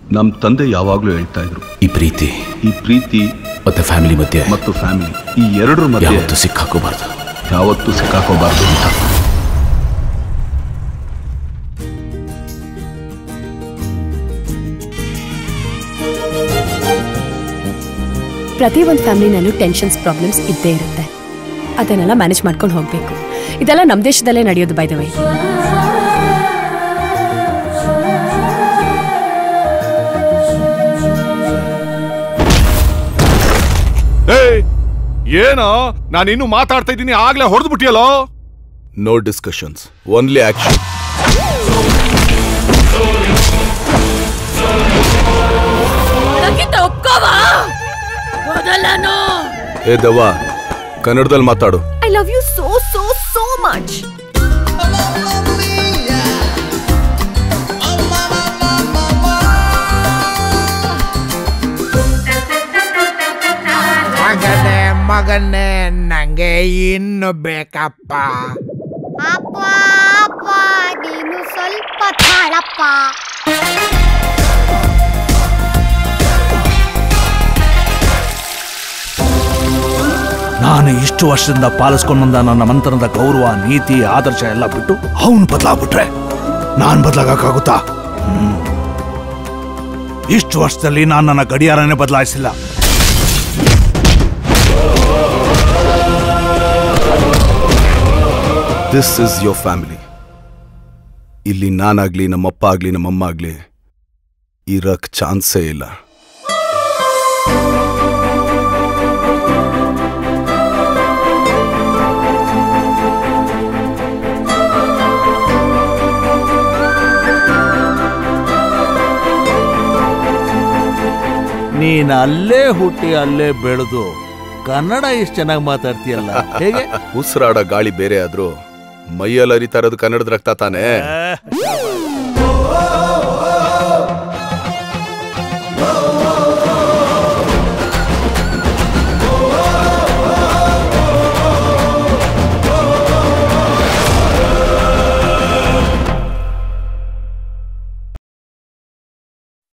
ನಮ್ಮ ತಂದೆ ಯಾವಾಗ್ಲೂ ಹೇಳ್ತಾ ಇದ್ರು ಈ ಪ್ರೀತಿ ಈ ಪ್ರೀತಿ ಮತ್ತೆ ಫ್ಯಾಮಿಲಿ ಮಧ್ಯೆ ಮತ್ತು ಫ್ಯಾಮಿಲಿ ಈ ಎರಡರ ಮಧ್ಯೆ ಯಾವತ್ತೂ ಸಿಕ್ಕಾಕೋಬಾರ್ದು ಯಾವತ್ತೂ ಸಿಕ್ಕಾಕೋಬಾರ್ದು ಅಂತ ಪ್ರತಿ ಒಂದು ಫ್ಯಾಮಿಲಿನಲ್ಲೂ ಟೆನ್ಷನ್ಸ್ ಪ್ರಾಬ್ಲಮ್ಸ್ ಇದ್ದೇ ಇರುತ್ತೆ ಅದನ್ನೆಲ್ಲ ಮ್ಯಾನೇಜ್ ಮಾಡ್ಕೊಂಡು ಹೋಗಬೇಕು ಇದೆಲ್ಲ ನಮ್ಮ ದೇಶದಲ್ಲೇ ನಡೆಯೋದು ಬೈ ದ ವೈ ಏಯ್ ಏನೋ ನಾನು ಇನ್ನು ಮಾತಾಡ್ತಾ ಇದ್ದೀನಿ ಆಗ್ಲೇ ಹೊಡೆದು ಬಿಟ್ಟಿಯಲ್ಲೋ ನೋ ಡಿಸ್ಕಷನ್ಸ್ ಓನ್ಲಿ ಆಕ್ಷನ್ ಏ ದವ್ವ ಕನ್ನಡದಲ್ಲಿ ಮಾತಾಡು I love you so so so much ಮಗನೇ ಮಗನೇ ನಂಗೆ ಇನ್ನು ಬೇಕಪ್ಪ ಅಪ್ಪ ಅಪ್ಪ ನೀನು ಸ್ವಲ್ಪ ತಾಳಪ್ಪ ನಾನು ಇಷ್ಟು ವರ್ಷದಿಂದ ಪಾಲಿಸ್ಕೊಂಡು ಬಂದ ನನ್ನ ಮಂತ್ರನದ ಗೌರವ ನೀತಿ ಆದರ್ಶ ಎಲ್ಲ ಬಿಟ್ಟು ಅವನು ಬದಲಾಗ್ಬಿಟ್ರೆ ನಾನು ಬದಲಾಗಕ್ಕಾಗುತ್ತಾ ಹ್ಮ್. ಇಷ್ಟು ವರ್ಷದಲ್ಲಿ ನಾನು ನನ್ನ ಗಡಿಯಾರನೇ ಬದಲಾಯಿಸಿಲ್ಲ ದಿಸ್ ಇಸ್ ಯೋರ್ ಫ್ಯಾಮಿಲಿ ಇಲ್ಲಿ ನಾನಾಗ್ಲಿ ನಮ್ಮಪ್ಪ ಆಗ್ಲಿ ನಮ್ಮಮ್ಮ ಆಗ್ಲಿ ಇರಕ್ ಚಾನ್ಸೇ ಇಲ್ಲ ನೀನು ಅಲ್ಲೇ ಹುಟ್ಟಿ ಅಲ್ಲೇ ಬೆಳೆದು ಕನ್ನಡ ಇಷ್ಟು ಚೆನ್ನಾಗಿ ಮಾತಾಡ್ತೀಯಲ್ಲ ಹೇಗೆ ಉಸಿರಾಡ ಗಾಳಿ ಬೇರೆ ಆದ್ರೂ ಮೈಯಲ್ಲಿ ಅರಿತಾ ಇರೋದು ಕನ್ನಡದ ರಕ್ತ ತಾನೇ ಆ,